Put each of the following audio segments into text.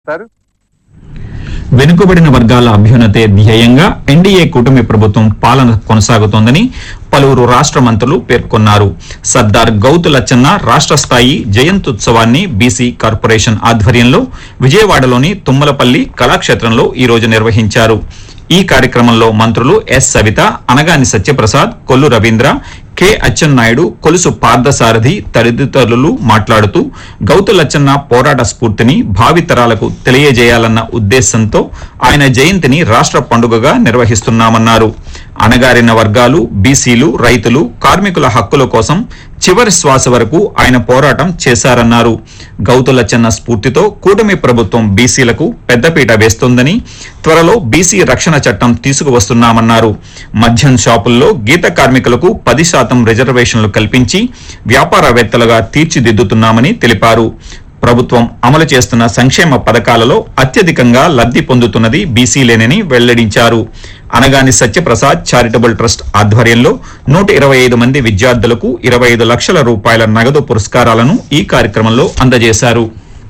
sir వెనుకబడిన వర్గాల అభ్యున్నతే ధ్యేయంగా ఎన్డీఏ కూటమి ప్రభుత్వం పాలన కొనసాగుతోందని పలువురు రాష్ట్ర మంత్రులు పేర్కొన్నారు సర్దార్ గౌతు లచ్చన్న రాష్ట్ర స్థాయి జయంత్యుత్సవాన్ని బీసీ కార్పొరేషన్ ఆధ్వర్యంలో విజయవాడలోని తుమ్మలపల్లి కళాక్షేత్రంలో ఈ రోజు నిర్వహించారు ఈ కార్యక్రమంలో మంత్రులు ఎస్ సవిత అనగాని సత్యప్రసాద్ కొల్లు రవీంద్ర కె అచ్చెన్నాయుడు కొలుసు పార్థసారథి తదితరులు మాట్లాడుతూ గౌతు లచ్చన్న పోరాట స్ఫూర్తిని భావితరాలకు తెలియజేయాలన్న ఉద్దేశంతో ఆయన జయంతిని రాష్ట్ర పండుగగా నిర్వహిస్తున్నామన్నారు అణగారిన వర్గాలు బీసీలు రైతులు కార్మికుల హక్కుల కోసం చివరి శ్వాస వరకు ఆయన పోరాటం చేశారన్నారు గౌతు లచ్చన్న స్ఫూర్తితో కూటమి ప్రభుత్వం బీసీలకు పెద్దపీట వేస్తోందని త్వరలో బీసీ రక్షణ చట్టం తీసుకువస్తున్నామన్నారు మద్యం షాపుల్లో గీత కార్మికులకు పది శాతం రిజర్వేషన్లు కల్పించి వ్యాపారవేత్తలుగా తీర్చిదిద్దుతున్నామని తెలిపారు ప్రభుత్వం అమలు చేస్తున్న సంక్షేమ పథకాలలో అత్యధికంగా లబ్ధి పొందుతున్నది బీసీలేనని వెల్లడించారు అనగాని సత్యప్రసాద్ చారిటబుల్ ట్రస్ట్ ఆధ్వర్యంలో నూట ఇరవై ఐదు మంది విద్యార్థులకు ఇరవై ఐదు లక్షల రూపాయల నగదు పురస్కారాలను ఈ కార్యక్రమంలో అందజేశారు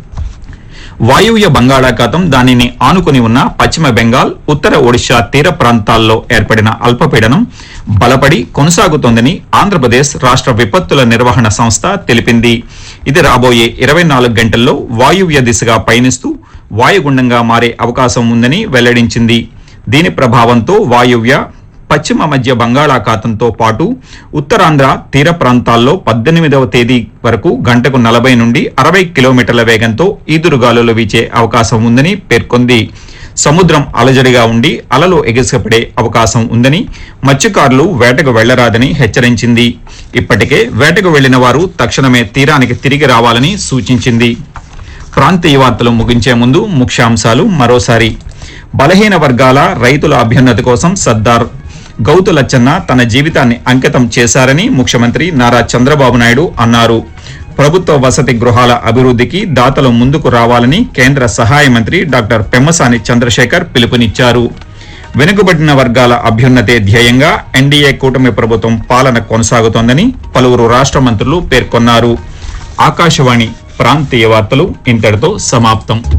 వాయువ్య బంగాళాఖాతం దానిని ఆనుకుని ఉన్న పశ్చిమ బెంగాల్ ఉత్తర ఒడిశా తీర ప్రాంతాల్లో ఏర్పడిన అల్పపీడనం బలపడి కొనసాగుతోందని ఆంధ్రప్రదేశ్ రాష్ట్ర విపత్తుల నిర్వహణ సంస్థ తెలిపింది ఇది రాబోయే ఇరవై నాలుగు గంటల్లో వాయువ్య దిశగా పయనిస్తూ వాయుగుండంగా మారే అవకాశం ఉందని వెల్లడించింది దీని ప్రభావంతో వాయువ్య పశ్చిమ మధ్య బంగాళాఖాతంతో పాటు ఉత్తరాంధ్ర తీర ప్రాంతాల్లో పద్దెనిమిదవ తేదీ వరకు గంటకు నలభై నుండి అరవై కిలోమీటర్ల వేగంతో ఈదురుగాలులు వీచే అవకాశం ఉందని పేర్కొంది సముద్రం అలజడిగా ఉండి అలలు ఎగిసిపడే అవకాశం ఉందని మత్స్యకారులు వేటకు వెళ్లరాదని హెచ్చరించింది ఇప్పటికే వేటకు వెళ్లిన వారు తక్షణమే తీరానికి తిరిగి రావాలని సూచించింది ప్రాంతీయ వార్తలు ముగించే ముందు ముఖ్యాంశాలు మరోసారి బలహీన వర్గాల రైతుల అభ్యున్నతి కోసం సర్దార్ గౌతు లచ్చన్న తన జీవితాన్ని అంకితం చేశారని ముఖ్యమంత్రి నారా చంద్రబాబు నాయుడు అన్నారు ప్రభుత్వ వసతి గృహాల అభివృద్ధికి దాతలు ముందుకు రావాలని కేంద్ర సహాయ మంత్రి డాక్టర్ పెమ్మసాని చంద్రశేఖర్ పిలుపునిచ్చారు వెనుకబడిన వర్గాల అభ్యున్నతే ధ్యేయంగా ఎన్డీఏ కూటమి ప్రభుత్వం పాలన కొనసాగుతోందని పలువురు రాష్ట్ర మంత్రులు పేర్కొన్నారు ఆకాశవాణి ప్రాంతీయ వార్తలు ఇంతటితో సమాప్తం